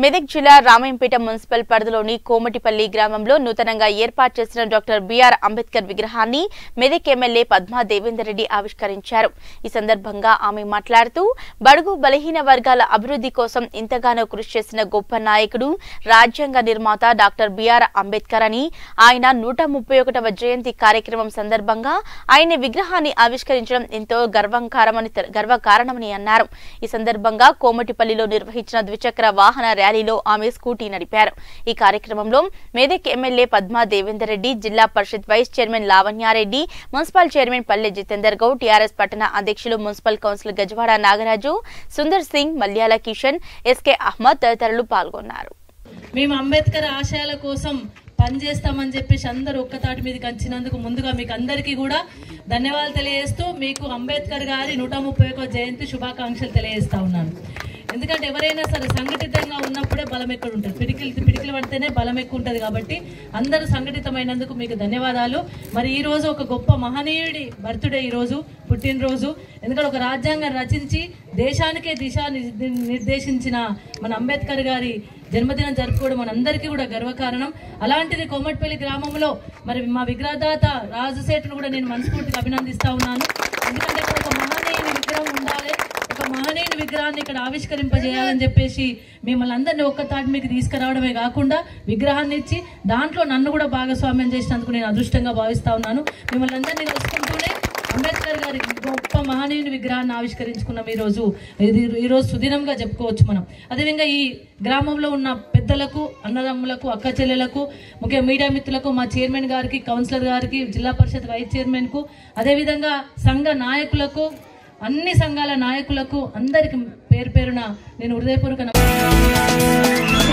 మెదక్ జిల్లా రామాయంపేట మున్సిపల్ పరిధిలోని కోమటిపల్లి గ్రామంలో నూతనంగా ఏర్పాటు చేసిన డాక్టర్ బిఆర్ అంబేద్కర్ విగ్రహాన్ని మెదక్ ఎమ్మెల్యే పద్మా దేవేందర్ రెడ్డి ఆవిష్కరించారు ఈ సందర్భంగా ఆమె మాట్లాడుతూ బడుగు బలహీన వర్గాల అభివృద్ధి కోసం ఇంతగానో కృషి చేసిన గొప్ప నాయకుడు రాజ్యాంగ నిర్మాత డాక్టర్ బిఆర్ అంబేద్కర్ అని ఆయన నూట ముప్పై ఒకటవ జయంతి కార్యక్రమం సందర్భంగా ఆయన విగ్రహాన్ని ఆవిష్కరించడం ఎంతో గర్వకారమని గర్వకారణమని అన్నారు ఈ సందర్భంగా కోమటిపల్లిలో నిర్వహించిన ద్విచక్ర వాహన ర్యాలీలో ఆమె స్కూటీ నడిపారు ఈ కార్యక్రమంలో మెదక్ ఎమ్మెల్యే పద్మా దేవేందర్ రెడ్డి జిల్లా పరిషత్ vice chairman Lavanya Reddy municipal chairman పల్లె జితేందర్ గౌడ్ టీఆర్ఎస్ పట్టణ అధ్యక్షులు municipal councillor గజవాడ Nagaraju Sundar Singh Malyala Kishan SK Ahmed తదితరులు పాల్గొన్నారు మేము అంబేద్కర్ ఆశయాల కోసం పనిచేస్తామని చెప్పేసి అందరూ ఒక్కతాటి మీదకి వచ్చినందుకు ముందుగా మీకు అందరికీ కూడా ధన్యవాదాలు తెలియజేస్తూ మీకు అంబేద్కర్ గారి నూట ముప్పై ఒక జయంతి శుభాకాంక్షలు తెలియజేస్తా ఉన్నాను ఎందుకంటే ఎవరైనా సరే సంఘటితంగా ఉన్నప్పుడే బలం ఎక్కడ ఉంటుంది పిడికిలు పిడికిలు పడితేనే బలం ఎక్కువ ఉంటుంది కాబట్టి అందరూ సంఘటితమైనందుకు మీకు ధన్యవాదాలు మరి ఈ రోజు ఒక గొప్ప మహనీయుడి బర్త్డే ఈ రోజు పుట్టినరోజు ఎందుకంటే ఒక రాజ్యాంగం రచించి దేశానికే దిశ ని- నిర్దేశించిన మన అంబేద్కర్ గారి జన్మదినం జరుపుకోవడం మనందరికీ కూడా గర్వకారణం అలాంటిది కోమటిపల్లి గ్రామంలో మరి మా విగ్రహదాత రాజుసేటును కూడా నేను మనస్ఫూర్తిగా అభినందిస్తా ఉన్నాను ఎందుకంటే ఇక్కడ ఒక మహనీయుని విగ్రహం ఉండాలి ఒక మహనీయుని విగ్రహాన్ని ఇక్కడ ఆవిష్కరింపజేయాలని చెప్పేసి మిమ్మల్ని అందరినీ ఒక్క తాటి మీకు తీసుకురావడమే కాకుండా విగ్రహాన్ని ఇచ్చి దాంట్లో నన్ను కూడా భాగస్వామ్యం చేసినందుకు నేను అదృష్టంగా భావిస్తా ఉన్నాను మిమ్మల్ని అందరినీ కలుసుకుంటూనే అంబేద్కర్ గారి గొప్ప మహనీయుని విగ్రహాన్ని ఆవిష్కరించుకున్నాం ఈ రోజు ఇది ఈ రోజు సుదినంగా చెప్పుకోవచ్చు మనం అదేవిధంగా ఈ గ్రామంలో ఉన్న పెద్దలకు అన్నదమ్ములకు అక్క చెల్లెలకు ముఖ్య మీడియా మిత్రులకు మా చైర్మన్ గారికి కౌన్సిలర్ గారికి జిల్లా పరిషత్ వైస్ చైర్మన్ కు అదేవిధంగా సంఘ నాయకులకు అన్ని సంఘాల నాయకులకు అందరికి పేరు పేరున నేను హృదయపూర్వక నమస్కారాలు